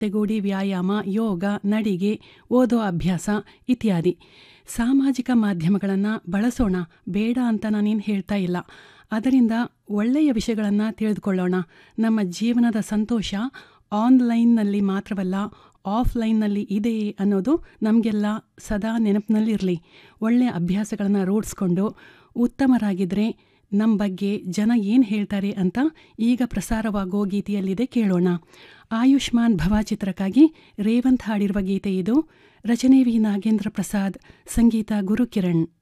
ತೆಗೂಡಿ ವ್ಯಾಯಾಮ ಯೋಗ ನಡಿಗೆ ಓದೋ ಅಭ್ಯಾಸ ಇತ್ಯಾದಿ ಸಾಮಾಜಿಕ ಮಾಧ್ಯಮಗಳನ್ನು ಬಳಸೋಣ ಬೇಡ ಅಂತ ನಾನೇನು ಹೇಳ್ತಾ ಇಲ್ಲ ಅದರಿಂದ ಒಳ್ಳೆಯ ವಿಷಯಗಳನ್ನು ತಿಳಿದುಕೊಳ್ಳೋಣ ನಮ್ಮ ಜೀವನದ ಸಂತೋಷ ಆನ್ಲೈನ್ನಲ್ಲಿ ಮಾತ್ರವಲ್ಲ ಆಫ್ಲೈನ್ನಲ್ಲಿ ಇದೆ ಅನ್ನೋದು ನಮಗೆಲ್ಲ ಸದಾ ನೆನಪಿನಲ್ಲಿರಲಿ ಒಳ್ಳೆಯ ಅಭ್ಯಾಸಗಳನ್ನು ರೂಢಿಸ್ಕೊಂಡು ಉತ್ತಮರಾಗಿದ್ದರೆ ನಮ್ಮ ಬಗ್ಗೆ ಜನ ಏನು ಹೇಳ್ತಾರೆ ಅಂತ ಈಗ ಪ್ರಸಾರವಾಗೋ ಗೀತೆಯಲ್ಲಿದೆ ಕೇಳೋಣ ಆಯುಷ್ಮಾನ್ ಭವ ಚಿತ್ರಕ್ಕಾಗಿ ರೇವಂತ್ ಹಾಡಿರುವ ಗೀತೆ ಇದು ರಚನೆ ವಿ ನಾಗೇಂದ್ರ ಪ್ರಸಾದ್ ಸಂಗೀತ ಗುರುಕಿರಣ್